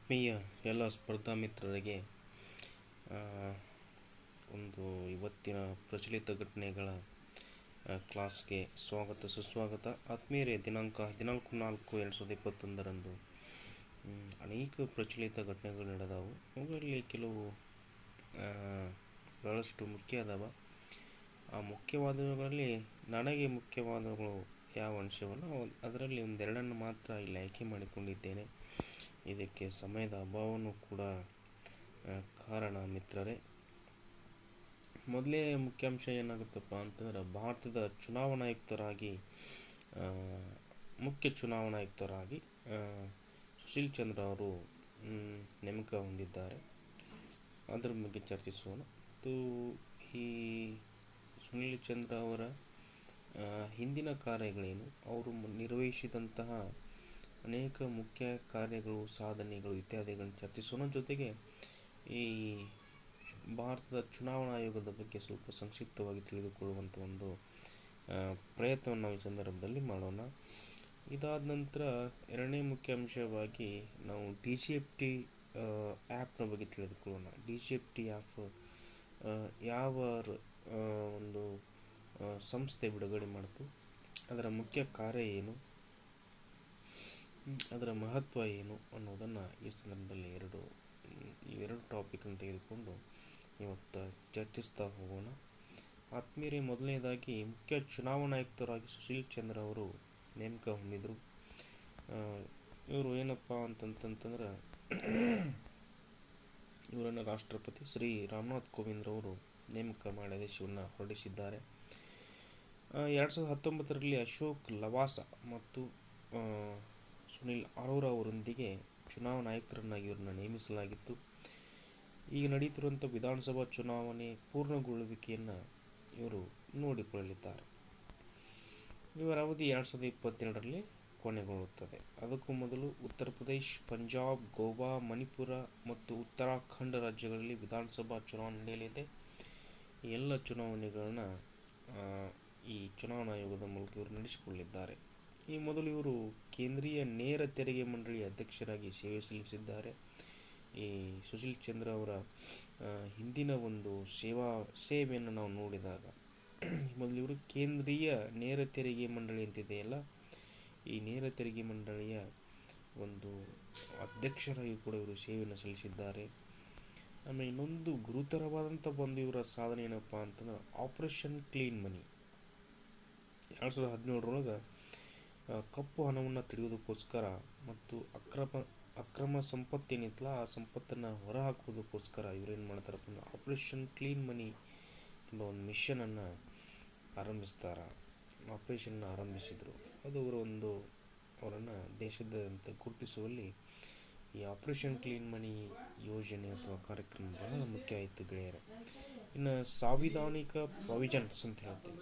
ಆತ್ಮೀಯ ಎಲ್ಲ ಸ್ಪರ್ಧಾ ಮಿತ್ರರಿಗೆ ಆ, ಒಂದು ಇವತ್ತಿನ ಪ್ರಚಲಿತ ಘಟನೆಗಳ ಆ, ಕ್ಲಾಸ್ಗೆ ಸ್ವಾಗತ ಸುಸ್ವಾಗತ ಆತ್ಮೀಯರೇ ದಿನಾಂಕ ಹದಿನಾಲ್ಕು ನಾಲ್ಕು ಎರಡು ಸಾವಿರದ ಇಪ್ಪತ್ತೊಂದರಂದು ಮ್, ಅನೇಕ ಪ್ರಚಲಿತ ಘಟನೆಗಳು ನಡೆದವು ಅವುಗಳಲ್ಲಿ ಕೆಲವು ಆ, ಬಹಳಷ್ಟು ಮುಖ್ಯ ಅದಾವ ಆ ಮುಖ್ಯವಾದವುಗಳಲ್ಲಿ ನನಗೆ ಮುಖ್ಯವಾದವುಗಳು ಯಾವ ಅಂಶವಲ್ಲ ಅವ್- ಅದರಲ್ಲಿ ಒಂದೆರಡನ್ನು ಮಾತ್ರ ಇಲ್ಲಿ ಆಯ್ಕೆ ಮಾಡಿಕೊಂಡಿದ್ದೇನೆ ಇದಕ್ಕೆ ಸಮಯದ ಅಭಾವನೂ ಕೂಡ ಆ, ಕಾರಣ ಮಿತ್ರರೇ ಮೊದಲೇ ಮುಖ್ಯಾಂಶ ಏನಾಗುತ್ತಪ್ಪ ಅಂತಂದ್ರೆ ಭಾರತದ ಚುನಾವಣಾ ಆಯುಕ್ತರಾಗಿ ಆ, ಮುಖ್ಯ ಚುನಾವಣಾ ಆಯುಕ್ತರಾಗಿ ಆ, ಸುಶೀಲ್ ಚಂದ್ರ ಅವರು ಮ್, ನೇಮಕ ಹೊಂದಿದ್ದಾರೆ ಅದರ ಬಗ್ಗೆ ಚರ್ಚಿಸೋಣ ಮತ್ತು ಈ ಸುನಿಲ್ ಚಂದ್ರ ಅವರ ಆ, ಹಿಂದಿನ ಕಾರ್ಯಗಳೇನು ಅವರು ಮ- ನಿರ್ವಹಿಸಿದಂತಹ ಅನೇಕ ಮುಖ್ಯ ಕಾರ್ಯಗಳು ಸಾಧನೆಗಳು ಇತ್ಯಾದಿಗಳನ್ನು ಚರ್ಚಿಸೋಣ ಜೊತೆಗೆ ಈ ಭಾರತದ ಚುನಾವಣಾ ಆಯೋಗದ ಬಗ್ಗೆ ಸ್ವಲ್ಪ ಸಂಕ್ಷಿಪ್ತವಾಗಿ ತಿಳಿದುಕೊಳ್ಳುವಂಥ ಒಂದು ಆ, ಪ್ರಯತ್ನವನ್ನು ನಾವು ಈ ಸಂದರ್ಭದಲ್ಲಿ ಮಾಡೋಣ ಇದಾದ ನಂತರ ಎರಡನೇ ಮುಖ್ಯ ಅಂಶವಾಗಿ ನಾವು ಡಿ ಜಿ ಎಫ್ ಟಿ ಆ್ಯಪ್ನ ಬಗ್ಗೆ ತಿಳಿದುಕೊಳ್ಳೋಣ D G F T app ಯಾವ ರ- ಆ, ಒಂದು ಆ, ಸಂಸ್ಥೆ ಬಿಡುಗಡೆ ಮಾಡಿತು ಅದರ ಮುಖ್ಯ ಕಾರ್ಯ ಏನು ಹ್ಮ್, ಅದರ ಮಹತ್ವ ಏನು ಅನ್ನೋದನ್ನು ಈ ಸಂದರ್ಭದಲ್ಲಿ ಎರಡು ಹ್ಮ್, ಇವೆರಡು ಟಾಪಿಕನ್ನು ತೆಗೆದುಕೊಂಡು ಇವತ್ತು ಚರ್ಚಿಸ್ತಾ ಹೋಗೋಣ ಆತ್ಮೀಯರೇ ಮೊದಲನೇದಾಗಿ ಮುಖ್ಯ ಚುನಾವಣಾ ಆಯುಕ್ತರಾಗಿ ಸುಶೀಲ್ ಚಂದ್ರ ಅವರು ನೇಮಕ ಹೊಂದಿದರು ಇವರು ಏನಪ್ಪ ಅಂತಂತಂತಂದ್ರೆ ಇವರನ್ನು ರಾಷ್ಟ್ರಪತಿ ಶ್ರೀ ರಾಮನಾಥ್ ಕೋವಿಂದ್ ಅವರು ನೇಮಕ ಮಾಡಿ ಆದೇಶವನ್ನು ಹೊರಡಿಸಿದ್ದಾರೆ ಎರಡು ಸಾವಿರದ ಹತ್ತೊಂಬತ್ತರಲ್ಲಿ ಅಶೋಕ್ ಲವಾಸ ಮತ್ತು ಆ, ಸುನಿಲ್ ಅರೋರಾ ಅವರೊಂದಿಗೆ ಚುನಾವಣಾ ಆಯುಕ್ತರನ್ನಾಗಿ ಇವರನ್ನು ನೇಮಿಸಲಾಗಿತ್ತು ಈಗ ನಡೆಯುತ್ತಿರುವಂಥ ವಿಧಾನಸಭಾ ಚುನಾವಣೆ ಪೂರ್ಣಗೊಳ್ಳುವಿಕೆಯನ್ನು ಇವರು ನೋಡಿಕೊಳ್ಳಲಿದ್ದಾರೆ ಇವರ ಅವಧಿ ಎರಡು ಸಾವಿರದ ಇಪ್ಪತ್ತೆರಡರಲ್ಲಿ ಕೊನೆಗೊಳ್ಳುತ್ತದೆ ಅದಕ್ಕೂ ಮೊದಲು ಉತ್ತರ ಪ್ರದೇಶ್ ಪಂಜಾಬ್ ಗೋವಾ ಮಣಿಪುರ ಮತ್ತು ಉತ್ತರಾಖಂಡ ರಾಜ್ಯಗಳಲ್ಲಿ ವಿಧಾನಸಭಾ ಚುನಾವಣೆ ನಡೆಯಲಿದೆ ಈ ಎಲ್ಲ ಚುನಾವಣೆಗಳನ್ನ ಆ, ಈ ಚುನಾವಣಾ ಆಯೋಗದ ಮೂಲಕ ಇವರು ನಡೆಸಿಕೊಳ್ಳಿದ್ದಾರೆ ಈ ಮೊದಲು ಇವರು ಕೇಂದ್ರೀಯ ನೇರ ತೆರಿಗೆ ಮಂಡಳಿಯ ಅಧ್ಯಕ್ಷರಾಗಿ ಸೇವೆ ಸಲ್ಲಿಸಿದ್ದಾರೆ ಈ ಸುಶೀಲ್ ಚಂದ್ರ ಅವರ ಆ, ಹಿಂದಿನ ಒಂದು ಸೇವಾ ಸೇವೆಯನ್ನು ನಾವು ನೋಡಿದಾಗ ಮೊದಲು ಇವರು ಕೇಂದ್ರೀಯ ನೇರ ತೆರಿಗೆ ಮಂಡಳಿ ಅಂತಿದೆಯಲ್ಲ ಈ ನೇರ ತೆರಿಗೆ ಮಂಡಳಿಯ ಒಂದು ಅಧ್ಯಕ್ಷರಾಗಿ ಕೂಡ ಇವರು ಸೇವೆಯನ್ನು ಸಲ್ಲಿಸಿದ್ದಾರೆ ಆಮೇಲೆ ಇನ್ನೊಂದು ಗುರುತರವಾದಂಥ ಒಂದು ಇವರ ಸಾಧನೆ ಏನಪ್ಪ ಅಂತಂದ್ರೆ ಆಪರೇಷನ್ ಕ್ಲೀನ್ ಮನಿ ಎರಡು ಸಾವಿರದ ಹದಿನೇಳರೊಳಗೆ ಕಪ್ಪು ಹಣವನ್ನು ತೆಗೆಯೋದಕ್ಕೋಸ್ಕರ ಮತ್ತು ಅಕ್ರಮ ಅಕ್ರಮ ಸಂಪತ್ತೇನಿತ್ತಲ್ಲ ಆ ಸಂಪತ್ತನ್ನು ಹೊರಹಾಕುವುದಕ್ಕೋಸ್ಕರ ಇವರೇನು ಮಾಡ್ತಾರಪ್ಪ ಅಂದ್ರೆ ಆಪರೇಷನ್ ಕ್ಲೀನ್ ಮನಿ ಎಂಬ ಒಂದು ಮಿಷನನ್ನು ಆರಂಭಿಸ್ತಾರೆ ಆಪರೇಷನ್ನ ಆರಂಭಿಸಿದರು ಅದು ಅವರ ಒಂದು ಅವರನ್ನು ದೇಶದಂತೆ ಗುರುತಿಸುವಲ್ಲಿ ಈ ಆಪರೇಷನ್ ಕ್ಲೀನ್ ಮನಿ ಯೋಜನೆ ಅಥವಾ ಕಾರ್ಯಕ್ರಮ ಬಹಳ ಮುಖ್ಯ ಆಯಿತು ಗೆಳೆಯರೆ ಇನ್ನು ಸಾಂವಿಧಾನಿಕ ಪ್ರಾವಿಷನ್ಸ್ ಅಂತ ಹೇಳ್ತೀವಿ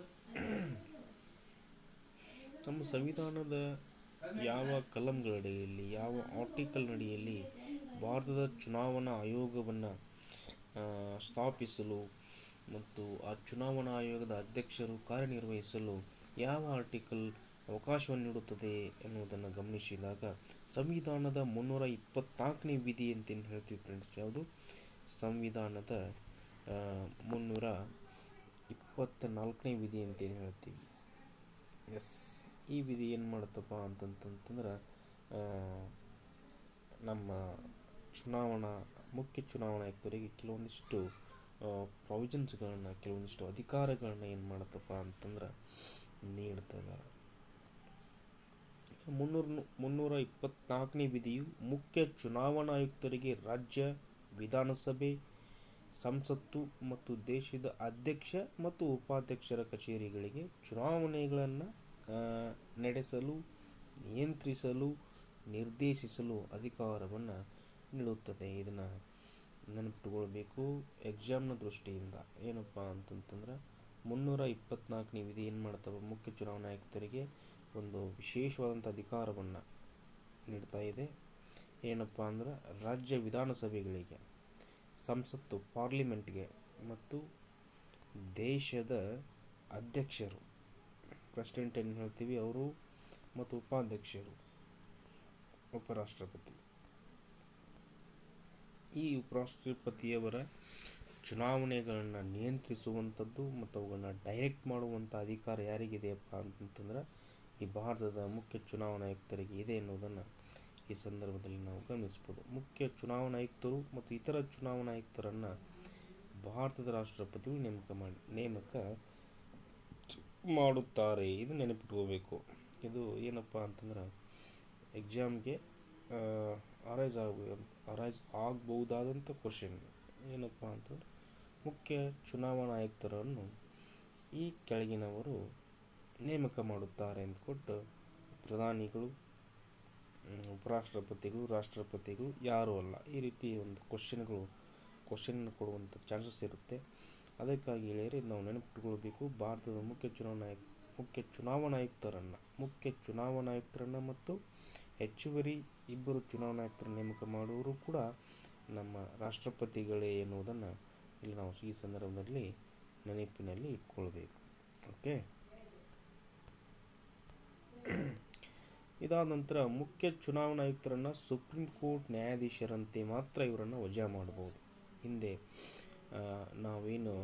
ನಮ್ಮ ಸಂವಿಧಾನದ ಯಾವ ಕಲಂಗಳಡಿಯಲ್ಲಿ ಯಾವ ಆರ್ಟಿಕಲ್ ನಡಿಯಲ್ಲಿ ಭಾರತದ ಚುನಾವಣಾ ಆಯೋಗವನ್ನು ಸ್ಥಾಪಿಸಲು ಮತ್ತು ಆ ಚುನಾವಣಾ ಆಯೋಗದ ಅಧ್ಯಕ್ಷರು ಕಾರ್ಯನಿರ್ವಹಿಸಲು ಯಾವ ಆರ್ಟಿಕಲ್ ಅವಕಾಶವನ್ನು ನೀಡುತ್ತದೆ ಎನ್ನುವುದನ್ನು ಗಮನಿಸಿದಾಗ ಸಂವಿಧಾನದ ಮುನ್ನೂರ ಇಪ್ಪತ್ನಾಲ್ಕನೇ ವಿಧಿ ಅಂತೇನು ಹೇಳ್ತೀವಿ ಫ್ರೆಂಡ್ಸ್ ಯಾವುದು ಸಂವಿಧಾನದ ಆ, ಮುನ್ನೂರ ಇಪ್ಪತ್ತ ನಾಲ್ಕನೇ ವಿಧಿ ಅಂತೇನು ಹೇಳ್ತೀವಿ ಎಸ್ ಈ ವಿಧಿ ಏನು ಮಾಡುತ್ತಪ್ಪ ಅಂತಂತಂತಂದ್ರೆ ಆ, ನಮ್ಮ ಚುನಾವಣಾ ಮುಖ್ಯ ಚುನಾವಣಾ ಆಯುಕ್ತರಿಗೆ ಕೆಲವೊಂದಿಷ್ಟು ಪ್ರಾವಿಷನ್ಸ್ಗಳನ್ನ ಕೆಲವೊಂದಿಷ್ಟು ಅಧಿಕಾರಗಳನ್ನ ಏನು ಮಾಡುತ್ತಪ್ಪ ಅಂತಂದ್ರೆ ನೀಡ್ತದೆ ಮುನ್ನೂರ ಮುನ್ನೂರ ಇಪ್ಪತ್ನಾಲ್ಕನೇ ವಿಧಿಯು ಮುಖ್ಯ ಚುನಾವಣಾ ಆಯುಕ್ತರಿಗೆ ರಾಜ್ಯ ವಿಧಾನಸಭೆ ಸಂಸತ್ತು ಮತ್ತು ದೇಶದ ಅಧ್ಯಕ್ಷ ಮತ್ತು ಉಪಾಧ್ಯಕ್ಷರ ಕಚೇರಿಗಳಿಗೆ ಚುನಾವಣೆಗಳನ್ನು ನಡೆಸಲು ನಿಯಂತ್ರಿಸಲು ನಿರ್ದೇಶಿಸಲು ಅಧಿಕಾರವನ್ನು ನೀಡುತ್ತದೆ ಇದನ್ನು ನೆನಪಿಟ್ಕೊಳ್ಬೇಕು ಎಕ್ಸಾಮ್ನ ದೃಷ್ಟಿಯಿಂದ ಏನಪ್ಪ ಅಂತಂತಂದ್ರೆ ಮುನ್ನೂರ ಇಪ್ಪತ್ನಾಲ್ಕನೇ ವಿಧಿ ಏನು ಮಾಡ್ತವೆ ಮುಖ್ಯ ಚುನಾವಣಾ ಆಯುಕ್ತರಿಗೆ ಒಂದು ವಿಶೇಷವಾದಂಥ ಅಧಿಕಾರವನ್ನು ನೀಡ್ತಾ ಇದೆ ಏನಪ್ಪ ಅಂದ್ರೆ ರಾಜ್ಯ ವಿಧಾನಸಭೆಗಳಿಗೆ ಸಂಸತ್ತು ಪಾರ್ಲಿಮೆಂಟ್ಗೆ ಮತ್ತು ದೇಶದ ಅಧ್ಯಕ್ಷರು ಪ್ರೆಸಿಡೆಂಟ್ ಏನು ಹೇಳ್ತೀವಿ ಅವರು ಮತ್ತು ಉಪಾಧ್ಯಕ್ಷರು ಉಪರಾಷ್ಟ್ರಪತಿ ಈ ಉಪರಾಷ್ಟ್ರಪತಿಯವರ ಚುನಾವಣೆಗಳನ್ನ ನಿಯಂತ್ರಿಸುವಂಥದ್ದು ಮತ್ತು ಅವುಗಳನ್ನ ಡೈರೆಕ್ಟ್ ಮಾಡುವಂಥ ಅಧಿಕಾರ ಯಾರಿಗಿದೆಯಪ್ಪ ಅಂತಂತಂದ್ರೆ ಈ ಭಾರತದ ಮುಖ್ಯ ಚುನಾವಣಾ ಆಯುಕ್ತರಿಗೆ ಇದೆ ಎನ್ನುವುದನ್ನು ಈ ಸಂದರ್ಭದಲ್ಲಿ ನಾವು ಗಮನಿಸ್ಬೋದು ಮುಖ್ಯ ಚುನಾವಣಾ ಆಯುಕ್ತರು ಮತ್ತು ಇತರ ಚುನಾವಣಾ ಆಯುಕ್ತರನ್ನು ಭಾರತದ ರಾಷ್ಟ್ರಪತಿಗಳು ನೇಮಕ ಮಾಡಿ ನೇಮಕ ಮಾಡುತ್ತಾರೆ ಇದು ನೆನಪಿಟ್ಕೋಬೇಕು ಇದು ಏನಪ್ಪ ಅಂತಂದ್ರೆ ಎಕ್ಸಾಮ್ಗೆ ಅರೈಸ್ ಆಗ ಅರೈಸ್ ಆಗ್ಬಹುದಾದಂಥ ಕ್ವಶನ್ ಏನಪ್ಪ ಅಂತಂದ್ರೆ ಮುಖ್ಯ ಚುನಾವಣಾ ಆಯುಕ್ತರನ್ನು ಈ ಕೆಳಗಿನವರು ನೇಮಕ ಮಾಡುತ್ತಾರೆ ಅಂದ್ಕೊಟ್ಟು ಪ್ರಧಾನಿಗಳು ಹ್ಮ್, ಉಪರಾಷ್ಟ್ರಪತಿಗಳು ರಾಷ್ಟ್ರಪತಿಗಳು ಯಾರೂ ಅಲ್ಲ ಈ ರೀತಿ ಒಂದು ಕ್ವಶನ್ಗಳು ಕ್ವಶನ್ ಕೊಡುವಂಥ ಚಾನ್ಸಸ್ ಇರುತ್ತೆ ಅದಕ್ಕಾಗಿ ಹೇಳಿದರೆ ಇದು ನಾವು ನೆನಪಿಟ್ಕೊಳ್ಬೇಕು ಭಾರತದ ಮುಖ್ಯ ಚುನಾವಣಾ ಆಯುಕ್ ಮುಖ್ಯ ಚುನಾವಣಾ ಆಯುಕ್ತರನ್ನು ಮುಖ್ಯ ಚುನಾವಣಾ ಆಯುಕ್ತರನ್ನು ಮತ್ತು ಹೆಚ್ಚುವರಿ ಇಬ್ಬರು ಚುನಾವಣಾ ಆಯುಕ್ತರ ನೇಮಕ ಮಾಡುವವರು ಕೂಡ ನಮ್ಮ ರಾಷ್ಟ್ರಪತಿಗಳೇ ಎನ್ನುವುದನ್ನು ಇಲ್ಲಿ ನಾವು ಈ ಸಂದರ್ಭದಲ್ಲಿ ನೆನಪಿನಲ್ಲಿ ಇಟ್ಕೊಳ್ಬೇಕು ಓಕೆ ಇದಾದ ನಂತರ ಮುಖ್ಯ ಚುನಾವಣಾ ಆಯುಕ್ತರನ್ನು ಸುಪ್ರೀಂ ಕೋರ್ಟ್ ನ್ಯಾಯಾಧೀಶರಂತೆ ಮಾತ್ರ ಇವರನ್ನು ವಜಾ ಮಾಡಬಹುದು ಹಿಂದೆ ಆ, ನಾವೇನು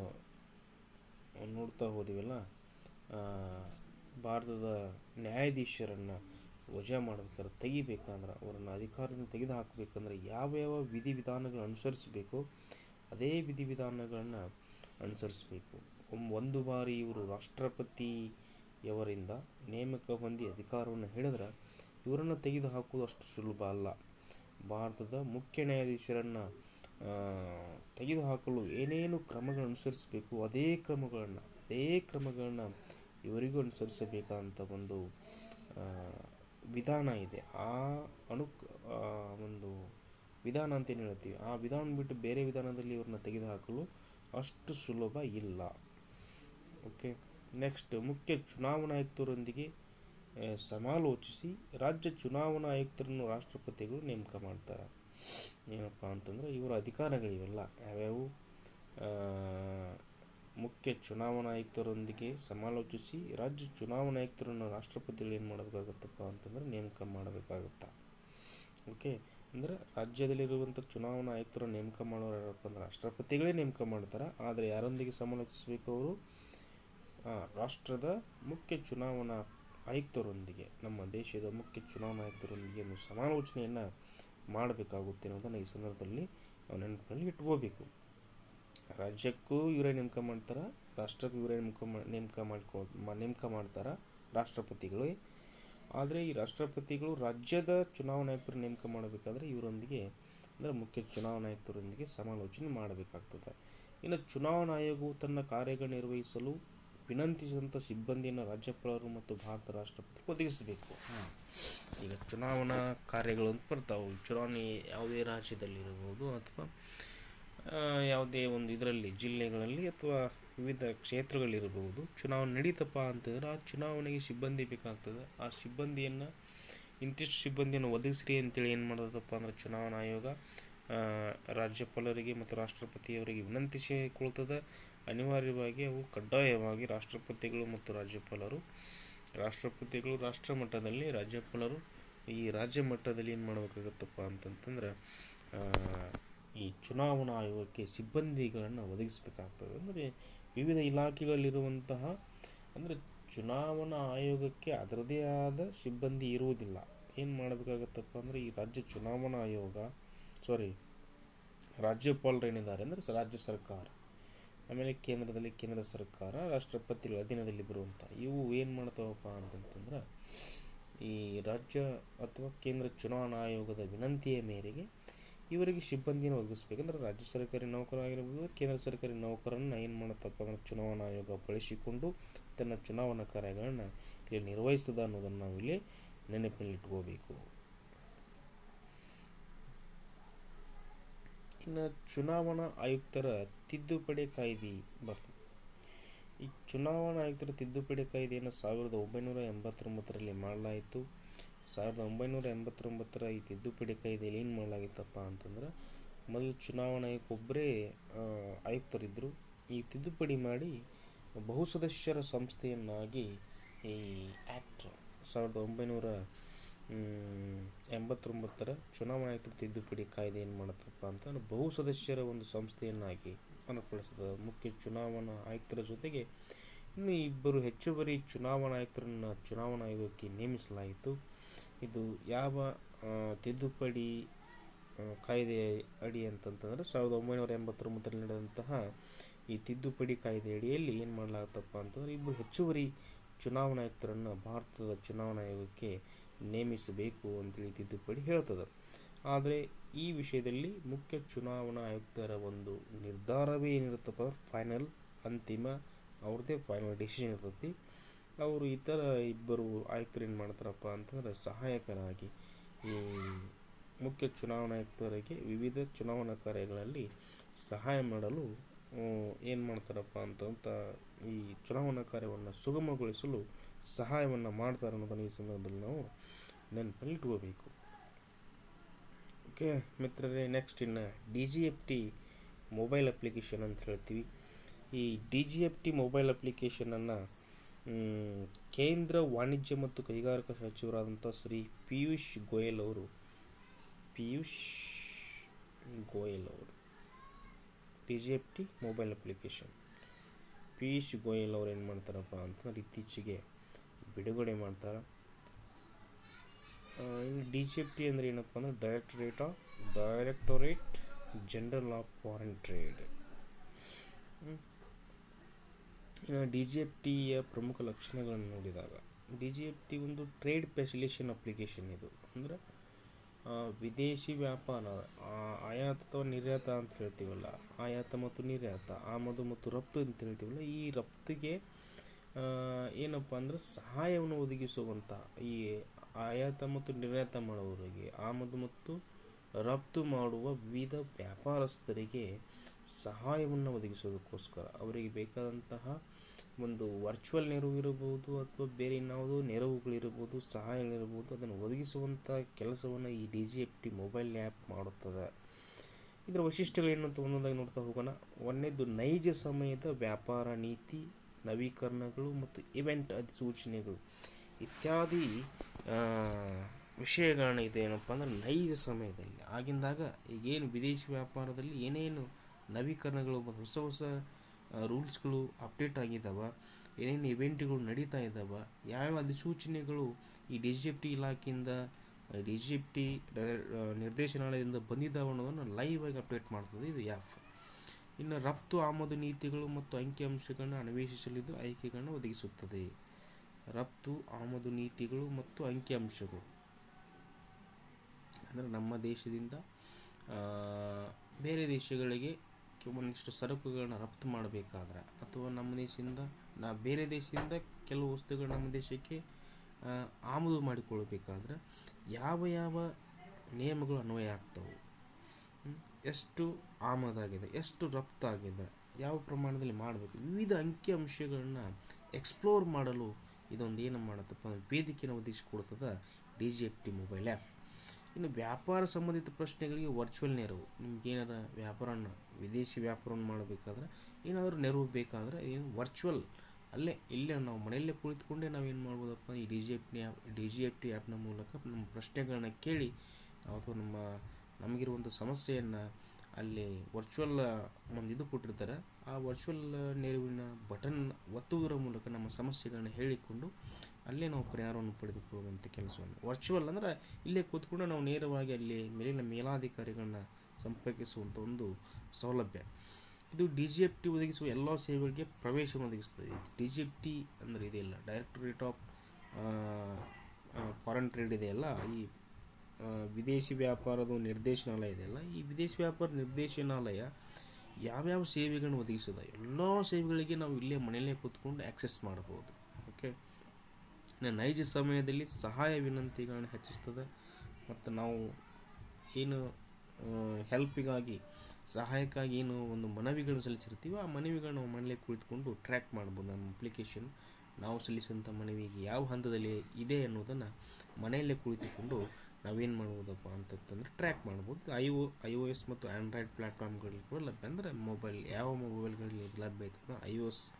ನೋಡ್ತಾ ಹೋದಿವಲ್ಲ ಆ, ಭಾರತದ ನ್ಯಾಯಾಧೀಶರನ್ನು ವಜಾ ಮಾಡಬೇಕಾದ್ರೆ ತೆಗಿಬೇಕಂದ್ರೆ ಅವರನ್ನು ಅಧಿಕಾರದಿಂದ ತೆಗೆದು ಹಾಕಬೇಕಂದ್ರೆ ಯಾವ ಯಾವ ವಿಧಿವಿಧಾನಗಳನ್ನು ಅನುಸರಿಸಬೇಕು ಅದೇ ವಿಧಿವಿಧಾನಗಳನ್ನು ಅನುಸರಿಸಬೇಕು ಒಮ್- ಒಂದು ಬಾರಿ ಇವರು ರಾಷ್ಟ್ರಪತಿಯವರಿಂದ ನೇಮಕ ಹೊಂದಿ ಅಧಿಕಾರವನ್ನು ಹೇಳಿದ್ರೆ ಇವರನ್ನು ತೆಗೆದು ಹಾಕುವುದು ಅಷ್ಟು ಸುಲಭ ಅಲ್ಲ ಭಾರತದ ಮುಖ್ಯ ನ್ಯಾಯಾಧೀಶರನ್ನು ತೆಗೆದುಹಾಕಲು ಏನೇನು ಕ್ರಮಗಳನ್ನು ಅನುಸರಿಸಬೇಕು ಅದೇ ಕ್ರಮಗಳನ್ನು ಅದೇ ಕ್ರಮಗಳನ್ನು ಇವರಿಗೂ ಅನುಸರಿಸಬೇಕಾದಂಥ ಒಂದು ಆ, ವಿಧಾನ ಇದೆ ಆ ಅನು ಆ, ಒಂದು ವಿಧಾನ ಅಂತ ಏನು ಹೇಳ್ತೀವಿ ಆ ವಿಧಾನ ಬಿಟ್ಟು ಬೇರೆ ವಿಧಾನದಲ್ಲಿ ಇವ್ರನ್ನ ತೆಗೆದುಹಾಕಲು ಅಷ್ಟು ಸುಲಭ ಇಲ್ಲ ಓಕೆ ನೆಕ್ಸ್ಟ್ ಮುಖ್ಯ ಚುನಾವಣಾ ಆಯುಕ್ತರೊಂದಿಗೆ ಆ, ಸಮಾಲೋಚಿಸಿ ರಾಜ್ಯ ಚುನಾವಣಾ ಆಯುಕ್ತರನ್ನು ರಾಷ್ಟ್ರಪತಿಗಳು ನೇಮಕ ಮಾಡ್ತಾರೆ ಏನಪ್ಪ ಅಂತಂದರೆ ಇವರ ಅಧಿಕಾರಗಳಿವೆಲ್ಲ ಯಾವ್ಯಾವು ಆ, ಮುಖ್ಯ ಚುನಾವಣಾ ಆಯುಕ್ತರೊಂದಿಗೆ ಸಮಾಲೋಚಿಸಿ ರಾಜ್ಯ ಚುನಾವಣಾ ಆಯುಕ್ತರನ್ನು ರಾಷ್ಟ್ರಪತಿಗಳು ಏನು ಮಾಡಬೇಕಾಗತ್ತಪ್ಪ ಅಂತಂದ್ರೆ ನೇಮಕ ಮಾಡಬೇಕಾಗತ್ತ ಓಕೆ ಅಂದರೆ ರಾಜ್ಯದಲ್ಲಿರುವಂಥ ಚುನಾವಣಾ ಆಯುಕ್ತರ ನೇಮಕ ಮಾಡೋರು ಯಾರಪ್ಪ ಅಂದ್ರೆ ರಾಷ್ಟ್ರಪತಿಗಳೇ ನೇಮಕ ಮಾಡ್ತಾರೆ ಆದರೆ ಯಾರೊಂದಿಗೆ ಸಮಾಲೋಚಿಸಬೇಕು ಅವರು ಆ, ರಾಷ್ಟ್ರದ ಮುಖ್ಯ ಚುನಾವಣಾ ಆಯುಕ್ತರೊಂದಿಗೆ ನಮ್ಮ ದೇಶದ ಮುಖ್ಯ ಚುನಾವಣಾ ಆಯುಕ್ತರೊಂದಿಗೆ ಒಂದು ಸಮಾಲೋಚನೆಯನ್ನು ಮಾಡಬೇಕಾಗುತ್ತೆ ಅನ್ನೋದನ್ನು ಈ ಸಂದರ್ಭದಲ್ಲಿ ನಾವು ನೆನಪಿನಲ್ಲಿ ಇಟ್ಕೋಬೇಕು ರಾಜ್ಯಕ್ಕೂ ಇವರೇ ನೇಮಕ ಮಾಡ್ತಾರೆ ರಾಷ್ಟ್ರಕ್ಕೂ ಇವರೇ ನೇಮಕ ಮಾ ನೇಮಕ ಮಾಡ್ಕೊ ಮ- ನೇಮಕ ಮಾಡ್ತಾರೆ ರಾಷ್ಟ್ರಪತಿಗಳು ಆದರೆ ಈ ರಾಷ್ಟ್ರಪತಿಗಳು ರಾಜ್ಯದ ಚುನಾವಣಾ ಆಯುಕ್ತರು ನೇಮಕ ಮಾಡಬೇಕಾದ್ರೆ ಇವರೊಂದಿಗೆ ಅಂದರೆ ಮುಖ್ಯ ಚುನಾವಣಾ ಆಯುಕ್ತರೊಂದಿಗೆ ಸಮಾಲೋಚನೆ ಮಾಡಬೇಕಾಗ್ತದೆ ಇನ್ನು ಚುನಾವಣಾ ಆಯೋಗವು ತನ್ನ ಕಾರ್ಯಗಳು ನಿರ್ವಹಿಸಲು ವಿನಂತಿಸಿದಂಥ ಸಿಬ್ಬಂದಿಯನ್ನು ರಾಜ್ಯಪಾಲರು ಮತ್ತು ಭಾರತ ರಾಷ್ಟ್ರಪತಿ ಒದಗಿಸಬೇಕು ಈಗ ಚುನಾವಣಾ ಕಾರ್ಯಗಳು ಅಂತ ಬರ್ತಾವೆ ಚುನಾವಣೆ ಯಾವುದೇ ರಾಜ್ಯದಲ್ಲಿರಬಹುದು ಅಥವಾ ಆ, ಯಾವುದೇ ಒಂದು ಇದರಲ್ಲಿ ಜಿಲ್ಲೆಗಳಲ್ಲಿ ಅಥವಾ ವಿವಿಧ ಕ್ಷೇತ್ರಗಳಿರಬಹುದು ಚುನಾವಣೆ ನಡೀತಪ್ಪ ಅಂತಂದ್ರೆ ಆ ಚುನಾವಣೆಗೆ ಸಿಬ್ಬಂದಿ ಬೇಕಾಗ್ತದೆ ಆ ಸಿಬ್ಬಂದಿಯನ್ನು ಇಂತಿಷ್ಟು ಸಿಬ್ಬಂದಿಯನ್ನು ಒದಗಿಸ್ರಿ ಅಂತೇಳಿ ಏನು ಮಾಡೋದಪ್ಪ ಅಂದ್ರೆ ಚುನಾವಣಾ ಆಯೋಗ ಆ, ರಾಜ್ಯಪಾಲರಿಗೆ ಮತ್ತು ರಾಷ್ಟ್ರಪತಿಯವರಿಗೆ ವಿನಂತಿಸಿಕೊಳ್ತದೆ ಅನಿವಾರ್ಯವಾಗಿ ಅವು ಕಡ್ಡಾಯವಾಗಿ ರಾಷ್ಟ್ರಪತಿಗಳು ಮತ್ತು ರಾಜ್ಯಪಾಲರು ರಾಷ್ಟ್ರಪತಿಗಳು ರಾಷ್ಟ್ರ ಮಟ್ಟದಲ್ಲಿ ರಾಜ್ಯಪಾಲರು ಈ ರಾಜ್ಯ ಮಟ್ಟದಲ್ಲಿ ಏನು ಮಾಡಬೇಕಾಗತ್ತಪ್ಪ ಅಂತಂತಂದ್ರೆ ಆ, ಈ ಚುನಾವಣಾ ಆಯೋಗಕ್ಕೆ ಸಿಬ್ಬಂದಿಗಳನ್ನು ಒದಗಿಸಬೇಕಾಗ್ತದೆ ಅಂದರೆ ವಿವಿಧ ಇಲಾಖೆಗಳಲ್ಲಿರುವಂತಹ ಅಂದರೆ ಚುನಾವಣಾ ಆಯೋಗಕ್ಕೆ ಅದರದೇ ಆದ ಸಿಬ್ಬಂದಿ ಇರುವುದಿಲ್ಲ ಏನು ಮಾಡಬೇಕಾಗತ್ತಪ್ಪ ಅಂದರೆ ಈ ರಾಜ್ಯ ಚುನಾವಣಾ ಆಯೋಗ ಸಾರಿ ರಾಜ್ಯಪಾಲರು ಏನಿದ್ದಾರೆ ಅಂದರೆ ಸ- ರಾಜ್ಯ ಸರ್ಕಾರ ಆಮೇಲೆ ಕೇಂದ್ರದಲ್ಲಿ ಕೇಂದ್ರ ಸರ್ಕಾರ ರಾಷ್ಟ್ರಪತಿಗಳ ಅಧೀನದಲ್ಲಿ ಬರುವಂಥ ಇವು ಏನು ಮಾಡ್ತಾವಪ್ಪ ಅಂತಂತಂದ್ರೆ ಈ ರಾಜ್ಯ ಅಥವಾ ಕೇಂದ್ರ ಚುನಾವಣಾ ಆಯೋಗದ ವಿನಂತಿಯ ಮೇರೆಗೆ ಇವರಿಗೆ ಸಿಬ್ಬಂದಿಯನ್ನು ಒದಗಿಸ್ಬೇಕಂದ್ರೆ ರಾಜ್ಯ ಸರ್ಕಾರಿ ನೌಕರಾಗಿರ್ಬೋದು ಕೇಂದ್ರ ಸರ್ಕಾರಿ ನೌಕರನ್ನು ಏನು ಮಾಡುತ್ತಪ್ಪ ಅಂದ್ರೆ ಚುನಾವಣಾ ಆಯೋಗ ಬಳಸಿಕೊಂಡು ತನ್ನ ಚುನಾವಣಾ ಕಾರ್ಯಗಳನ್ನು ಇಲ್ಲಿ ನಿರ್ವಹಿಸ್ತದ ಅನ್ನೋದನ್ನು ನಾವು ಇಲ್ಲಿ ನೆನಪಿನಲ್ಲಿಟ್ಕೋಬೇಕು ಇನ್ನು ಚುನಾವಣಾ ಆಯುಕ್ತರ ತಿದ್ದುಪಡಿ ಕಾಯ್ದೆ ಬರ್ತದೆ ಈ ಚುನಾವಣಾ ಆಯುಕ್ತರ ತಿದ್ದುಪಡಿ ಕಾಯ್ದೆಯನ್ನು ಸಾವಿರದ ಒಂಬೈನೂರ ಎಂಬತ್ತೊಂಬತ್ತರಲ್ಲಿ ಮಾಡಲಾಯಿತು ಸಾವಿರದ ಒಂಬೈನೂರ ಎಂಬತ್ತೊಂಬತ್ತರ ಈ ತಿದ್ದುಪಡಿ ಕಾಯ್ದೆಯಲ್ಲಿ ಏನು ಮಾಡಲಾಗಿತ್ತಪ್ಪ ಅಂತಂದ್ರೆ ಮೊದಲು ಚುನಾವಣಾ ಆಯೋಗಕ್ಕೊಬ್ಬರೇ ಆಯುಕ್ತರಿದ್ದರು ಈ ತಿದ್ದುಪಡಿ ಮಾಡಿ ಬಹುಸದಸ್ಯರ ಸಂಸ್ಥೆಯನ್ನಾಗಿ ಈ ಆ್ಯಕ್ಟ್ ಸಾವಿರದ ಒಂಬೈನೂರ ಮ್, ಎಂಬತ್ತೊಂಬತ್ತರ ಚುನಾವಣಾ ಆಯುಕ್ತರ ತಿದ್ದುಪಡಿ ಕಾಯ್ದೆ ಏನು ಮಾಡುತ್ತಪ್ಪ ಅಂತಂದ್ರೆ ಬಹು ಸದಸ್ಯರ ಒಂದು ಸಂಸ್ಥೆಯನ್ನಾಗಿ ಅನುಕೂಲಿಸ್ತದೆ ಮುಖ್ಯ ಚುನಾವಣಾ ಆಯುಕ್ತರ ಜೊತೆಗೆ ಇನ್ನು ಇಬ್ಬರು ಹೆಚ್ಚುವರಿ ಚುನಾವಣಾ ಆಯುಕ್ತರನ್ನು ಚುನಾವಣಾ ಆಯೋಗಕ್ಕೆ ನೇಮಿಸಲಾಯಿತು ಇದು ಯಾವ ಆ, ತಿದ್ದುಪಡಿ ಆ, ಕಾಯ್ದೆ ಅಡಿ ಅಂತಂತಂದರೆ ಸಾವಿರದ ಒಂಬೈನೂರ ಎಂಬತ್ತೊಂಬತ್ತರಲ್ಲಿ ನಡೆದಂತಹ ಈ ತಿದ್ದುಪಡಿ ಕಾಯ್ದೆ ಅಡಿಯಲ್ಲಿ ಏನು ಮಾಡಲಾಗುತ್ತಪ್ಪ ಅಂತಂದರೆ ಇಬ್ಬರು ಹೆಚ್ಚುವರಿ ಚುನಾವಣಾ ಆಯುಕ್ತರನ್ನು ಭಾರತದ ಚುನಾವಣಾ ಆಯೋಗಕ್ಕೆ ನೇಮಿಸಬೇಕು ಅಂತೇಳಿ ತಿದ್ದುಪಡಿ ಹೇಳ್ತದೆ ಆದರೆ ಈ ವಿಷಯದಲ್ಲಿ ಮುಖ್ಯ ಚುನಾವಣಾ ಆಯುಕ್ತರ ಒಂದು ನಿರ್ಧಾರವೇ ಏನಿರುತ್ತಪ್ಪ ಫೈನಲ್ ಅಂತಿಮ ಅವ್ರದ್ದೇ ಫೈನಲ್ ಡಿಸಿಷನ್ ಇರ್ತೈತಿ ಅವರು ಇತರ ಇಬ್ಬರು ಆಯುಕ್ತರು ಏನು ಮಾಡ್ತಾರಪ್ಪ ಅಂತಂದ್ರೆ ಸಹಾಯಕರಾಗಿ ಈ ಮುಖ್ಯ ಚುನಾವಣಾ ಆಯುಕ್ತರಿಗೆ ವಿವಿಧ ಚುನಾವಣಾ ಕಾರ್ಯಗಳಲ್ಲಿ ಸಹಾಯ ಮಾಡಲು ಏನು ಮಾಡ್ತಾರಪ್ಪ ಅಂತಂತ ಈ ಚುನಾವಣಾ ಕಾರ್ಯವನ್ನು ಸುಗಮಗೊಳಿಸಲು ಸಹಾಯವನ್ನು ಮಾಡ್ತಾರೆ ಅನ್ನೋದನ್ನು ಈ ಸಂದರ್ಭದಲ್ಲಿ ನಾವು ನೆನಪಲ್ಲಿ ಇಟ್ಕೋಬೇಕು ಓಕೆ ಮಿತ್ರರೇ ನೆಕ್ಸ್ಟ್ ಇನ್ನು D G F T mobile application ಅಂತ ಹೇಳ್ತೀವಿ ಈ D G F T mobile ಅಪ್ಲಿಕೇಶನನ್ನು ಕೇಂದ್ರ ವಾಣಿಜ್ಯ ಮತ್ತು ಕೈಗಾರಿಕಾ ಸಚಿವರಾದಂಥ ಶ್ರೀ ಪಿಯೂಷ್ ಗೋಯಲ್ ಅವರು ಪಿಯೂಷ್ ಗೋಯಲ್ ಅವರು D G F T mobile application Piyush Goyal ಅವ್ರು ಏನು ಮಾಡ್ತಾರಪ್ಪ ಅಂತಂದ್ರೆ ಇತ್ತೀಚೆಗೆ ಬಿಡುಗಡೆ ಮಾಡ್ತಾರೆ ಆ, ಇನ್ನು ಡಿ ಜಿ ಎಫ್ ಟಿ ಅಂದರೆ ಏನಪ್ಪ ಅಂದ್ರೆ directorate of directorate general of foreign trade ಇನ್ನು ಡಿ ಜಿ ಎಫ್ ಟಿಯ ಪ್ರಮುಖ ಲಕ್ಷಣಗಳನ್ನು ನೋಡಿದಾಗ ಡಿ ಜಿ ಎಫ್ ಟಿ ಒಂದು ಟ್ರೇಡ್ ಫೆಸಿಲೇಷನ್ ಅಪ್ಲಿಕೇಶನ್ ಇದು ಅಂದರೆ ಆ, ವಿದೇಶಿ ವ್ಯಾಪಾರ ಆ, ಆಯಾತ ಅಥವಾ ನಿರ್ಯಾತ ಅಂತ ಹೇಳ್ತೀವಲ್ಲ ಆಯಾತ ಮತ್ತು ನಿರ್ಯಾತ ಆಮದು ಮತ್ತು ರಫ್ತು ಅಂತ ಹೇಳ್ತೀವಲ್ಲ ಈ ರಫ್ತಿಗೆ ಆ, ಏನಪ್ಪ ಅಂದ್ರೆ ಸಹಾಯವನ್ನು ಒದಗಿಸುವಂಥ ಈ ಆಯಾತ ಮತ್ತು ನಿರ್ಯಾತ ಮಾಡುವವರಿಗೆ ಆಮದು ಮತ್ತು ರಫ್ತು ಮಾಡುವ ವಿವಿಧ ವ್ಯಾಪಾರಸ್ಥರಿಗೆ ಸಹಾಯವನ್ನು ಒದಗಿಸೋದಕ್ಕೋಸ್ಕರ ಅವರಿಗೆ ಬೇಕಾದಂತಹ ಒಂದು ವರ್ಚುವಲ್ ನೆರವು ಇರಬಹುದು ಅಥವಾ ಬೇರೆ ಇನ್ಯಾವುದೋ ನೆರವುಗಳಿರ್ಬೋದು ಸಹಾಯಗಳಿರ್ಬೋದು ಅದನ್ನು ಒದಗಿಸುವಂಥ ಕೆಲಸವನ್ನು ಈ D G F T mobile app ಮಾಡುತ್ತದೆ ಇದರ ವೈಶಿಷ್ಟ್ಯಗಳೇನು ಅಂತ ಒಂದೊಂದಾಗಿ ನೋಡ್ತಾ ಹೋಗೋಣ ಒಂದನೇದು ನೈಜ ಸಮಯದ ವ್ಯಾಪಾರ ನೀತಿ ನವೀಕರಣಗಳು ಮತ್ತು ಇವೆಂಟ್ ಅಧಿಸೂಚನೆಗಳು ಇತ್ಯಾದಿ ಆ, ವಿಷಯಗಳನ್ನ ಇದೆ ಏನಪ್ಪ ಅಂದ್ರೆ ನೈಜ ಸಮಯದಲ್ಲಿ ಆಗಿಂದಾಗ ಈಗೇನು ವಿದೇಶಿ ವ್ಯಾಪಾರದಲ್ಲಿ ಏನೇನು ನವೀಕರಣಗಳು ಮತ್ತು ಹೊಸ ಹೊಸ ರೂಲ್ಸ್ಗಳು ಅಪ್ಡೇಟ್ ಆಗಿದ್ದಾವೆ ಏನೇನು ಇವೆಂಟ್ಗಳು ನಡೀತಾ ಇದ್ದಾವೆ ಯಾವ್ಯಾವ ಅಧಿಸೂಚನೆಗಳು ಈ ಡಿ ಜಿ ಎಫ್ ಟಿ ಇಲಾಖೆಯಿಂದ ಡಿ ಜಿ ಎಫ್ ಟಿ ನಿರ್ದೇಶನಾಲಯದಿಂದ ಬಂದಿದ್ದಾವೆ ಅನ್ನೋದನ್ನು ಲೈವ್ ಆಗಿ ಅಪ್ಡೇಟ್ ಮಾಡ್ತದೆ ಇದು ಆ್ಯಪ್ ಇನ್ನು ರಫ್ತು ಆಮದು ನೀತಿಗಳು ಮತ್ತು ಅಂಕಿಅಂಶಗಳನ್ನು ಅನ್ವೇಷಿಸಲಿದ್ದು ಆಯ್ಕೆಗಳನ್ನು ಒದಗಿಸುತ್ತದೆ ರಫ್ತು ಆಮದು ನೀತಿಗಳು ಮತ್ತು ಅಂಕಿಅಂಶಗಳು ಅಂದರೆ ನಮ್ಮ ದೇಶದಿಂದ ಆ, ಬೇರೆ ದೇಶಗಳಿಗೆ ಕೆ- ಒಂದಿಷ್ಟು ಸರಕುಗಳನ್ನ ರಫ್ತು ಮಾಡಬೇಕಾದ್ರೆ ಅಥವಾ ನಮ್ಮ ದೇಶದಿಂದ ನಾ ಬೇರೆ ದೇಶದಿಂದ ಕೆಲವು ವಸ್ತುಗಳು ನಮ್ಮ ದೇಶಕ್ಕೆ ಆ, ಆಮದು ಮಾಡಿಕೊಳ್ಳಬೇಕಾದ್ರೆ ಯಾವ ಯಾವ ನಿಯಮಗಳು ಅನ್ವಯ ಆಗ್ತವೆ ಹ್ಮ್? ಎಷ್ಟು ಆಮದಾಗಿದೆ ಎಷ್ಟು ರಫ್ತಾಗಿದೆ ಯಾವ ಪ್ರಮಾಣದಲ್ಲಿ ಮಾಡಬೇಕು ವಿವಿಧ ಅಂಕಿಅಂಶಗಳನ್ನ ಎಕ್ಸ್ಪ್ಲೋರ್ ಮಾಡಲು ಇದೊಂದು ಏನು ಮಾಡುತ್ತಪ್ಪ ಅಂದ್ರೆ ವೇದಿಕೆಯನ್ನು ಒದಗಿಸಿಕೊಡ್ತದೆ D G F T mobile app ಇನ್ನು ವ್ಯಾಪಾರ ಸಂಬಂಧಿತ ಪ್ರಶ್ನೆಗಳಿಗೆ ವರ್ಚುವಲ್ ನೆರವು ನಿಮ್ಗೆ ಏನಾರ ವ್ಯಾಪಾರನ ವಿದೇಶಿ ವ್ಯಾಪಾರವನ್ನು ಮಾಡಬೇಕಾದ್ರೆ ಏನಾದರೂ ನೆರವು ಬೇಕಾದರೆ ಏನು ವರ್ಚುವಲ್ ಅಲ್ಲೇ ಇಲ್ಲೇ ನಾವು ಮನೆಯಲ್ಲೇ ಕುಳಿತುಕೊಂಡೇ ನಾವೇನು ಮಾಡ್ಬೋದಪ್ಪ ಈ D G F T app D G F T ಆ್ಯಪ್ನ ಮೂಲಕ ನಮ್ಮ ಪ್ರಶ್ನೆಗಳನ್ನ ಕೇಳಿ ಅಥವಾ ನಮ್ಮ ನಮಗಿರುವಂಥ ಸಮಸ್ಯೆಯನ್ನು ಅಲ್ಲಿ ವರ್ಚುವಲ್ ಒಂದು ಇದು ಕೊಟ್ಟಿರ್ತಾರೆ ಆ ವರ್ಚುವಲ್ ನೆರವಿನ ಬಟನ್ ಒತ್ತುವುದರ ಮೂಲಕ ನಮ್ಮ ಸಮಸ್ಯೆಗಳನ್ನ ಹೇಳಿಕೊಂಡು ಅಲ್ಲೇ ನಾವು ಪರಿಹಾರವನ್ನು ಪಡೆದುಕೊಳ್ಳುವಂಥ ಕೆಲಸವನ್ನು ವರ್ಚುವಲ್ ಅಂದರೆ ಇಲ್ಲೇ ಕೂತ್ಕೊಂಡು ನಾವು ನೇರವಾಗಿ ಅಲ್ಲಿ ಮೇಲಿನ ಮೇಲಾಧಿಕಾರಿಗಳನ್ನ ಸಂಪರ್ಕಿಸುವಂಥ ಒಂದು ಸೌಲಭ್ಯ ಇದು ಡಿ ಜಿ ಎಫ್ ಟಿ ಒದಗಿಸುವ ಎಲ್ಲ ಸೇವೆಗಳಿಗೆ ಪ್ರವೇಶವನ್ನು ಒದಗಿಸ್ತದೆ ಡಿ ಜಿ ಎಫ್ ಟಿ ಅಂದರೆ ಇದೆಯಲ್ಲ ಡೈರೆಕ್ಟರೇಟ್ ಆಫ್ ಫಾರಿನ್ ಟ್ರೇಡ್ ಇದೆಯಲ್ಲ ಈ ಆ, ವಿದೇಶಿ ವ್ಯಾಪಾರದ ನಿರ್ದೇಶನಾಲಯ ಇದೆಯಲ್ಲ ಈ ವಿದೇಶಿ ವ್ಯಾಪಾರ ನಿರ್ದೇಶನಾಲಯ ಯಾವ್ಯಾವ ಸೇವೆಗಳನ್ನು ಒದಗಿಸ್ತದೆ ಎಲ್ಲ ಸೇವೆಗಳಿಗೆ ನಾವು ಇಲ್ಲೇ ಮನೆಯಲ್ಲೇ ಕೂತ್ಕೊಂಡು ಆ್ಯಕ್ಸೆಸ್ ಮಾಡಬಹುದು ಓಕೆ ಇನ್ನು ನೈಜ ಸಮಯದಲ್ಲಿ ಸಹಾಯ ವಿನಂತಿಗಳನ್ನು ಹೆಚ್ಚಿಸ್ತದೆ ಮತ್ತು ನಾವು ಏನು ಹೆಲ್ಪಿಗಾಗಿ ಸಹಾಯಕ್ಕಾಗಿ ಏನು ಒಂದು ಮನವಿಗಳನ್ನು ಸಲ್ಲಿಸಿರ್ತೀವೋ ಆ ಮನವಿಗಳನ್ನ ನಾವು ಮನೇಲೆ ಕುಳಿತುಕೊಂಡು ಟ್ರ್ಯಾಕ್ ಮಾಡ್ಬೋದು ನಮ್ಮ ಅಪ್ಲಿಕೇಶನ್ ನಾವು ಸಲ್ಲಿಸಿದಂಥ ಮನವಿಗೆ ಯಾವ ಹಂತದಲ್ಲಿ ಇದೆ ಅನ್ನೋದನ್ನು ಮನೆಯಲ್ಲೇ ಕುಳಿತುಕೊಂಡು ನಾವೇನು ಮಾಡ್ಬೋದಪ್ಪ ಅಂತಂತಂದ್ರೆ ಟ್ರ್ಯಾಕ್ ಮಾಡ್ಬೋದು I O I O S ಮತ್ತು ಆ್ಯಂಡ್ರಾಯ್ಡ್ ಪ್ಲ್ಯಾಟ್ಫಾರ್ಮ್ಗಳಲ್ಲಿ ಕೂಡ ಲಭ್ಯ ಅಂದರೆ ಮೊಬೈಲ್ ಯಾವ ಮೊಬೈಲ್ಗಳಲ್ಲಿ ಲಭ್ಯ ಐತದ I O S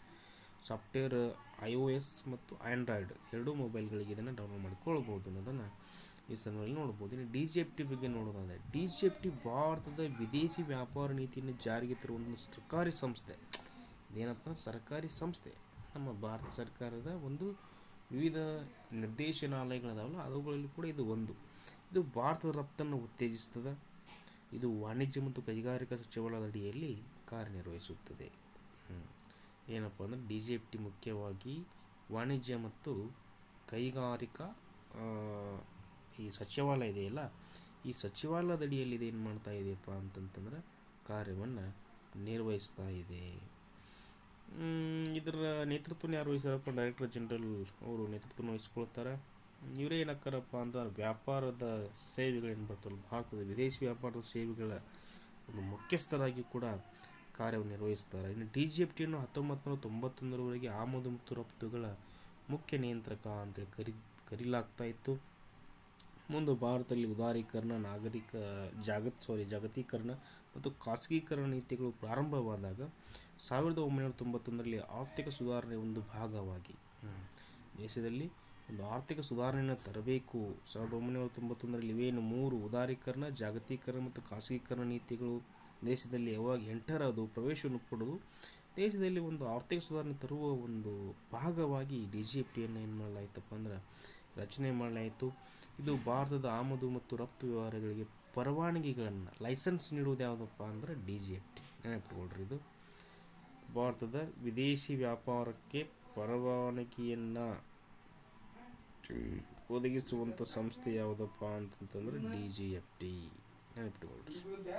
software I O S ಮತ್ತು ಆ್ಯಂಡ್ರಾಯ್ಡ್ ಎರಡೂ ಮೊಬೈಲ್ಗಳಿಗೆ ಇದನ್ನು ಡೌನ್ಲೋಡ್ ಮಾಡಿಕೊಳ್ಬೋದು ಅನ್ನೋದನ್ನು ಈ ಸನ್ನಲ್ಲಿ ನೋಡ್ಬೋದು ಇನ್ನು ಡಿ ಜಿ ಎಫ್ ಟಿ ಬಗ್ಗೆ ನೋಡೋದಾದರೆ ಡಿ ಜಿ ಎಫ್ ಟಿ ಭಾರತದ ವಿದೇಶಿ ವ್ಯಾಪಾರ ನೀತಿಯನ್ನು ಜಾರಿಗೆ ತರುವ ಒಂದು ಸರ್ಕಾರಿ ಸಂಸ್ಥೆ ಇದೇನಪ್ಪ ಅಂದ್ರೆ ಸರ್ಕಾರಿ ಸಂಸ್ಥೆ ನಮ್ಮ ಭಾರತ ಸರ್ಕಾರದ ಒಂದು ವಿವಿಧ ನಿರ್ದೇಶನಾಲಯಗಳಿದಾವಲ್ಲ ಅವುಗಳಲ್ಲಿ ಕೂಡ ಇದು ಒಂದು ಇದು ಭಾರತದ ರಫ್ತನ್ನು ಉತ್ತೇಜಿಸ್ತದೆ ಇದು ವಾಣಿಜ್ಯ ಮತ್ತು ಕೈಗಾರಿಕಾ ಸಚಿವಾಲಯದ ಅಡಿಯಲ್ಲಿ ಕಾರ್ಯನಿರ್ವಹಿಸುತ್ತದೆ ಹ್ಮ್. ಏನಪ್ಪ ಅಂದರೆ ಡಿ ಜಿ ಎಫ್ ಟಿ ಮುಖ್ಯವಾಗಿ ವಾಣಿಜ್ಯ ಮತ್ತು ಕೈಗಾರಿಕಾ ಆ, ಈ ಸಚಿವಾಲಯ ಇದೆಯಲ್ಲ ಈ ಸಚಿವಾಲಯದ ಅಡಿಯಲ್ಲಿ ಇದು ಏನು ಮಾಡ್ತಾ ಇದೆಯಪ್ಪ ಅಂತಂತಂದ್ರೆ ಕಾರ್ಯವನ್ನು ನಿರ್ವಹಿಸ್ತಾ ಇದೆ ಮ್, ಇದರ ನೇತೃತ್ವನ ಯಾರು ವಹಿಸ್ತಾರಪ್ಪ ಡೈರೆಕ್ಟರ್ ಜನರಲ್ ಅವರು ನೇತೃತ್ವನ ವಹಿಸ್ಕೊಳ್ತಾರೆ ಇವರೇ ಏನಕ್ಕಾರಪ್ಪ ಅಂತ ವ್ಯಾಪಾರದ ಸೇವೆಗಳೇನು ಬರ್ತಲ್ಲ ಭಾರತದ ವಿದೇಶಿ ವ್ಯಾಪಾರದ ಸೇವೆಗಳ ಒಂದು ಮುಖ್ಯಸ್ಥರಾಗಿ ಕೂಡ ಕಾರ್ಯವನ್ನು ನಿರ್ವಹಿಸ್ತಾರೆ ಇನ್ನು ಡಿ ಜಿ ಎಫ್ ಟಿಯನ್ನು ಹತ್ತೊಂಬತ್ತು ನೂರ ತೊಂಬತ್ತೊಂದರವರೆಗೆ ಆಮದು ಮತ್ತು ರಫ್ತುಗಳ ಮುಖ್ಯ ನಿಯಂತ್ರಕ ಅಂತೇಳಿ ಕರಿ ಕರೀಲಾಗ್ತಾ ಇತ್ತು ಮುಂದೆ ಭಾರತದಲ್ಲಿ ಉದಾರೀಕರಣ ನಾಗರಿಕ ಜಾಗತ್ ಸಾರಿ ಜಾಗತೀಕರಣ ಮತ್ತು ಖಾಸಗೀಕರಣ ನೀತಿಗಳು ಪ್ರಾರಂಭವಾದಾಗ ಸಾವಿರದ ಒಂಬೈನೂರ ತೊಂಬತ್ತೊಂದರಲ್ಲಿ ಆರ್ಥಿಕ ಸುಧಾರಣೆ ಒಂದು ಭಾಗವಾಗಿ ಹ್ಮ್, ದೇಶದಲ್ಲಿ ಒಂದು ಆರ್ಥಿಕ ಸುಧಾರಣೆಯನ್ನು ತರಬೇಕು ಸಾವಿರದ ಒಂಬೈನೂರ ತೊಂಬತ್ತೊಂದರಲ್ಲಿ ಇವೇನು ಮೂರು ಉದಾರೀಕರಣ ಜಾಗತೀಕರಣ ಮತ್ತು ಖಾಸಗೀಕರಣ ನೀತಿಗಳು ದೇಶದಲ್ಲಿ ಯಾವಾಗ ಎಂಟರ್ ಅದು ಪ್ರವೇಶವನ್ನು ಪಡೆದು ದೇಶದಲ್ಲಿ ಒಂದು ಆರ್ಥಿಕ ಸುಧಾರಣೆ ತರುವ ಒಂದು ಭಾಗವಾಗಿ ಡಿ ಜಿ ಎಫ್ ಟಿಯನ್ನು ಏನು ಮಾಡಲಾಯ್ತಪ್ಪ ಅಂದ್ರೆ ರಚನೆ ಮಾಡಲಾಯಿತು ಇದು ಭಾರತದ ಆಮದು ಮತ್ತು ರಫ್ತು ವ್ಯವಹಾರಗಳಿಗೆ ಪರವಾನಗಿಗಳನ್ನು ಲೈಸೆನ್ಸ್ ನೀಡುವುದು ಯಾವುದಪ್ಪ ಅಂದ್ರೆ ಡಿ ಜಿ ಎಫ್ ಟಿ ನೆನಪಿಟ್ಕೊಳ್ರಿ ಇದು ಭಾರತದ ವಿದೇಶಿ ವ್ಯಾಪಾರಕ್ಕೆ ಪರವಾನಗಿಯನ್ನು ಒದಗಿಸುವಂಥ ಸಂಸ್ಥೆ ಯಾವುದಪ್ಪ ಅಂತಂತಂದ್ರೆ ಡಿ ಜಿ ಎಫ್ ಟಿ ನೆನಪಿಟ್ಕೊಳ್ರಿ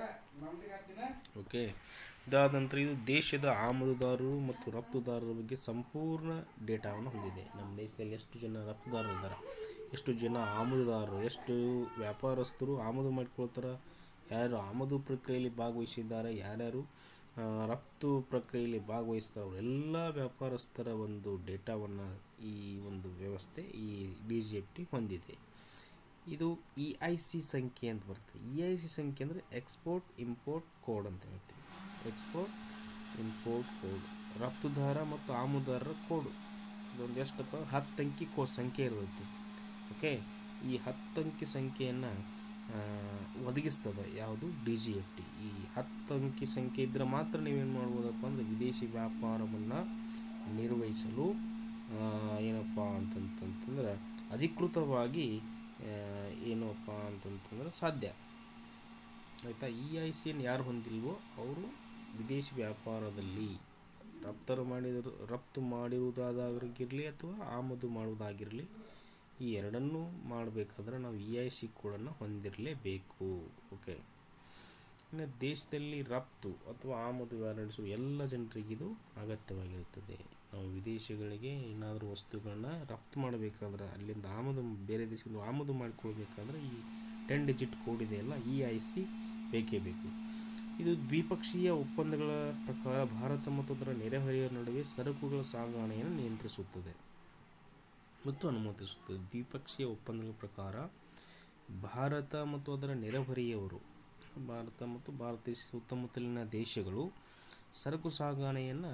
ಓಕೆ ಇದಾದ ನಂತರ ಇದು ದೇಶದ ಆಮದುದಾರರು ಮತ್ತು ರಫ್ತುದಾರರ ಬಗ್ಗೆ ಸಂಪೂರ್ಣ ಡೇಟಾವನ್ನು ಹೊಂದಿದೆ ನಮ್ಮ ದೇಶದಲ್ಲಿ ಎಷ್ಟು ಜನ ರಫ್ತುದಾರರು ಇದ್ದಾರೆ ಎಷ್ಟು ಜನ ಆಮದುದಾರರು ಎಷ್ಟು ವ್ಯಾಪಾರಸ್ಥರು ಆಮದು ಮಾಡ್ಕೊಳ್ತಾರೆ ಯಾರು ಆಮದು ಪ್ರಕ್ರಿಯೆಯಲ್ಲಿ ಭಾಗವಹಿಸಿದ್ದಾರೆ ಯಾರ್ಯಾರು ಆ, ರಫ್ತು ಪ್ರಕ್ರಿಯೆಯಲ್ಲಿ ಭಾಗವಹಿಸ್ತಾರೆ ಅವರೆಲ್ಲ ವ್ಯಾಪಾರಸ್ಥರ ಒಂದು ಡೇಟಾವನ್ನು ಈ ಒಂದು ವ್ಯವಸ್ಥೆ ಈ ಡಿ ಜಿ ಎಫ್ ಟಿ ಹೊಂದಿದೆ ಇದು ಇ ಐ ಸಿ ಸಂಖ್ಯೆ ಅಂತ ಬರ್ತದೆ ಇ ಐ ಸಿ ಸಂಖ್ಯೆ ಅಂದರೆ ಎಕ್ಸ್ಪೋರ್ಟ್ ಇಂಪೋರ್ಟ್ ಕೋಡ್ ಅಂತ ಹೇಳ್ತೀವಿ ಎಕ್ಸ್ಪೋರ್ಟ್ ಇಂಪೋರ್ಟ್ ಕೋಡ್ ರಫ್ತುದಾರ ಮತ್ತು ಆಮದುದಾರರ ಕೋಡು ಇದೊಂದು ಎಷ್ಟಪ್ಪ ಹತ್ತು ಅಂಕಿ ಕೋ ಸಂಖ್ಯೆ ಇರುತ್ತೆ ಓಕೆ ಈ ಹತ್ತು ಅಂಕಿ ಸಂಖ್ಯೆಯನ್ನು ಒದಗಿಸ್ತದೆ ಯಾವುದು ಡಿ ಜಿ ಎಫ್ ಟಿ ಈ ಹತ್ತು ಅಂಕಿ ಸಂಖ್ಯೆ ಇದ್ದರೆ ಮಾತ್ರ ನೀವೇನು ಮಾಡ್ಬೋದಪ್ಪ ಅಂದರೆ ವಿದೇಶಿ ವ್ಯಾಪಾರವನ್ನು ನಿರ್ವಹಿಸಲು ಆ, ಏನಪ್ಪ ಅಂತಂತಂತಂದ್ರೆ ಅಧಿಕೃತವಾಗಿ ಆ, ಏನಪ್ಪ ಅಂತಂತಂದ್ರೆ ಸಾಧ್ಯ ಆಯಿತಾ ಇ ಐ ಸಿಯನ್ನು ಯಾರು ಹೊಂದಿಲ್ವೋ ಅವರು ವಿದೇಶಿ ವ್ಯಾಪಾರದಲ್ಲಿ ರಫ್ತರು ಮಾಡಿದರು ರಫ್ತು ಮಾಡಿರುವುದಾಗಿರಲಿ ಅಥವಾ ಆಮದು ಮಾಡುವುದಾಗಿರಲಿ ಈ ಎರಡನ್ನೂ ಮಾಡಬೇಕಾದ್ರೆ ನಾವು ಇ ಐ ಸಿ ಕೋಡನ್ನು ಹೊಂದಿರಲೇಬೇಕು ಓಕೆ ಇನ್ನು ದೇಶದಲ್ಲಿ ರಫ್ತು ಅಥವಾ ಆಮದು ವ್ಯವಹಾರ ನಡೆಸುವ ಎಲ್ಲ ಜನರಿಗೆ ಇದು ಅಗತ್ಯವಾಗಿರುತ್ತದೆ ನಾವು ವಿದೇಶಗಳಿಗೆ ಏನಾದರೂ ವಸ್ತುಗಳನ್ನ ರಫ್ತು ಮಾಡಬೇಕಾದ್ರೆ ಅಲ್ಲಿಂದ ಆಮದು ಬೇರೆ ದೇಶದಿಂದ ಆಮದು ಮಾಡಿಕೊಳ್ಬೇಕಾದ್ರೆ ಈ ಟೆನ್ ಡಿಜಿಟ್ ಕೋಡ್ ಇದೆಯಲ್ಲ ಇ ಐ ಸಿ ಬೇಕೇ ಬೇಕು ಇದು ದ್ವಿಪಕ್ಷೀಯ ಒಪ್ಪಂದಗಳ ಪ್ರಕಾರ ಭಾರತ ಮತ್ತು ಅದರ ನೆರೆಹೊರೆಯ ನಡುವೆ ಸರಕುಗಳ ಸಾಗಣೆಯನ್ನು ನಿಯಂತ್ರಿಸುತ್ತದೆ ಮತ್ತು ಅನುಮತಿಸುತ್ತದೆ ದ್ವಿಪಕ್ಷೀಯ ಒಪ್ಪಂದಗಳ ಪ್ರಕಾರ ಭಾರತ ಮತ್ತು ಅದರ ನೆರೆಹೊರೆಯವರು ಭಾರತ ಮತ್ತು ಭಾರತ ದೇಶ ಸುತ್ತಮುತ್ತಲಿನ ದೇಶಗಳು ಸರಕು ಸಾಗಣೆಯನ್ನು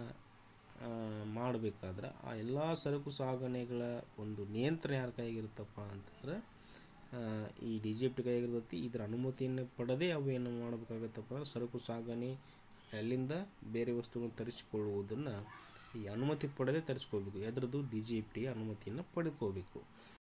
ಮಾಡಬೇಕಾದ್ರೆ ಆ ಎಲ್ಲ ಸರಕು ಸಾಗಣೆಗಳ ಒಂದು ನಿಯಂತ್ರಣ ಯಾರ ಕೈಗಿರುತ್ತಪ್ಪ ಅಂತಂದ್ರೆ ಆ, ಈ ಡಿ ಜಿ ಎಫ್ ಟಿ ಕೈಯಾಗಿರ್ತೈತಿ ಇದರ ಅನುಮತಿಯನ್ನು ಪಡೆದೇ ಅವು ಏನು ಮಾಡಬೇಕಾಗತ್ತಪ್ಪ ಅಂದ್ರೆ ಸರಕು ಸಾಗಣೆ ಅಲ್ಲಿಂದ ಬೇರೆ ವಸ್ತುಗಳನ್ನು ತರಿಸಿಕೊಳ್ಳುವುದನ್ನು ಈ ಅನುಮತಿ ಪಡೆದೇ ತರಿಸ್ಕೋಬೇಕು ಅದರದ್ದು ಡಿ ಜಿ ಎಫ್ ಟಿಯ ಅನುಮತಿಯನ್ನು ಪಡ್ಕೋಬೇಕು